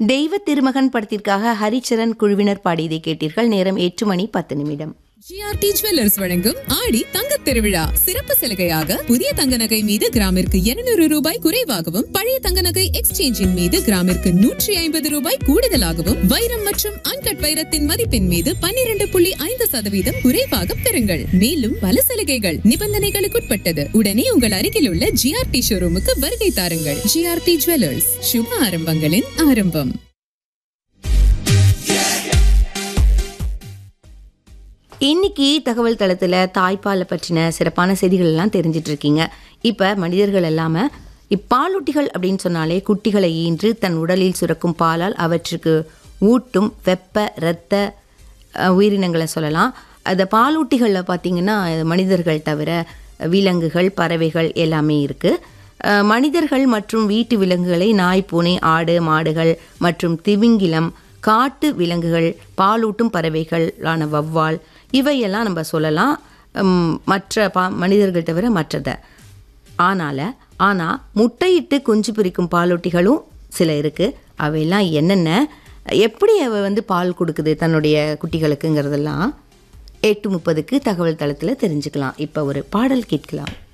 தெய்வ திருமகன் படத்திற்காக ஹரிச்சரன் குழுவினர் பாடியதை கேட்டீர்கள் நேரம் எட்டு மணி பத்து நிமிடம் ஜிஆர்டி ஜுவல்லர்ஸ் வழங்கும் ஆடி தங்க திருவிழா சிறப்பு சலுகையாக புதிய தங்க நகை மீது கிராமிற்கு 200 ரூபாய் குறைவாகவும் பழைய தங்க நகை எக்ஸ்சேஞ்சின் மீது கிராமிற்கு நூற்றி ஐம்பது ரூபாய் கூடுதலாகவும் வைரம் மற்றும் அன்கட் வைரத்தின் மதிப்பின் மீது பன்னிரண்டு புள்ளி ஐந்து சதவீதம் குறைவாக பெறுங்கள் மேலும் பல சலுகைகள் நிபந்தனைகளுக்குட்பட்டது உடனே உங்கள் அருகில் உள்ள ஜிஆர்டி ஷோரூமுக்கு வருகை தாருங்கள் ஜிஆர்டி ஜுவல்லர்ஸ் சுப ஆரம்பங்களின் ஆரம்பம் இன்னைக்கு தகவல் தளத்தில் தாய்ப்பாலை பற்றின சிறப்பான செய்திகள் எல்லாம் தெரிஞ்சிட்டு இருக்கீங்க இப்போ மனிதர்கள் எல்லாம இப்பாலூட்டிகள் அப்படின்னு சொன்னாலே குட்டிகளை ஈன்று தன் உடலில் சுரக்கும் பாலால் அவற்றுக்கு ஊட்டும் வெப்ப இரத்த அஹ், உயிரினங்களை சொல்லலாம் அந்த பாலூட்டிகளில் பார்த்தீங்கன்னா மனிதர்கள் தவிர விலங்குகள் பறவைகள் எல்லாமே இருக்குது மனிதர்கள் மற்றும் வீட்டு விலங்குகளை நாய் பூனை ஆடு மாடுகள் மற்றும் திமிங்கிலம் காட்டு விலங்குகள் பாலூட்டும் பறவைகளான வவ்வால் இவையெல்லாம் நம்ம சொல்லலாம் உம், மற்ற பா மனிதர்கள் தவிர மற்றதை ஆனால் ஆனால் முட்டையிட்டு குஞ்சு பொரிக்கும் பாலூட்டிகளும் சில இருக்குது அவையெல்லாம் என்னென்ன எப்படி அவ வந்து பால் கொடுக்குது தன்னுடைய குட்டிகளுக்குங்கிறதெல்லாம் எட்டு முப்பதுக்கு தகவல் தளத்தில் தெரிஞ்சுக்கலாம் இப்போ ஒரு பாடல் கேட்கலாம்